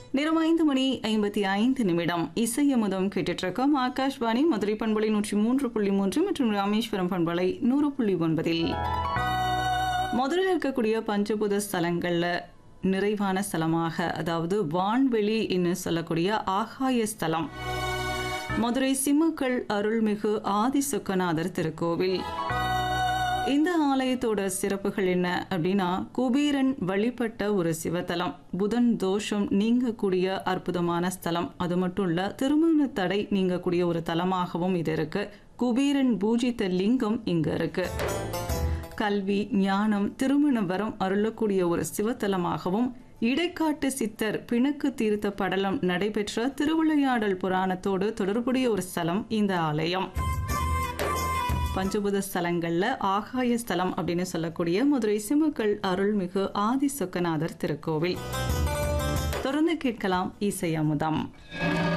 நேரம் ஐந்து மணி ஐம்பத்தி ஐந்து நிமிடம் இசையமுதம் கேட்டுட்ருக்கோம் ஆகாஷ்வாணி மதுரை பண்பலை நூற்றி மூன்று புள்ளி மூன்று மற்றும் ராமேஸ்வரம் பண்பலை நூறு புள்ளி ஒன்பதில் மதுரையில் இருக்கக்கூடிய பஞ்சபூத ஸ்தலங்களில் நிறைவான ஸ்தலமாக அதாவது வான்வெளி என்று சொல்லக்கூடிய ஆகாய ஸ்தலம் மதுரை சிம்மக்கல் அருள்மிகு ஆதிசுக்கநாதர் திருக்கோவில் இந்த ஆலயத்தோட சிறப்புகள் என்ன அப்படின்னா குபீரன் வழிபட்ட ஒரு சிவத்தலம் புதன் தோஷம் நீங்கக்கூடிய அற்புதமான ஸ்தலம் அது மட்டும் இல்ல திருமண தடை நீங்கக்கூடிய ஒரு தலமாகவும் இது இருக்கு குபீரன் பூஜித்த லிங்கம் இங்க இருக்கு கல்வி ஞானம் திருமண வரம் அருளக்கூடிய ஒரு சிவத்தலமாகவும் இடைக்காட்டு சித்தர் பிணக்கு தீர்த்த படலம் நடைபெற்ற திருவிளையாடல் புராணத்தோடு தொடர்புடைய ஒரு ஸ்தலம் இந்த ஆலயம் பஞ்சபூத ஸ்தலங்கள்ல ஆகாய ஸ்தலம் அப்படின்னு சொல்லக்கூடிய மதுரை சிமுக்கள் அருள்மிகு ஆதி சொக்கநாதர் திருக்கோவில் தொடர்ந்து கேட்கலாம் இசை அமுதம்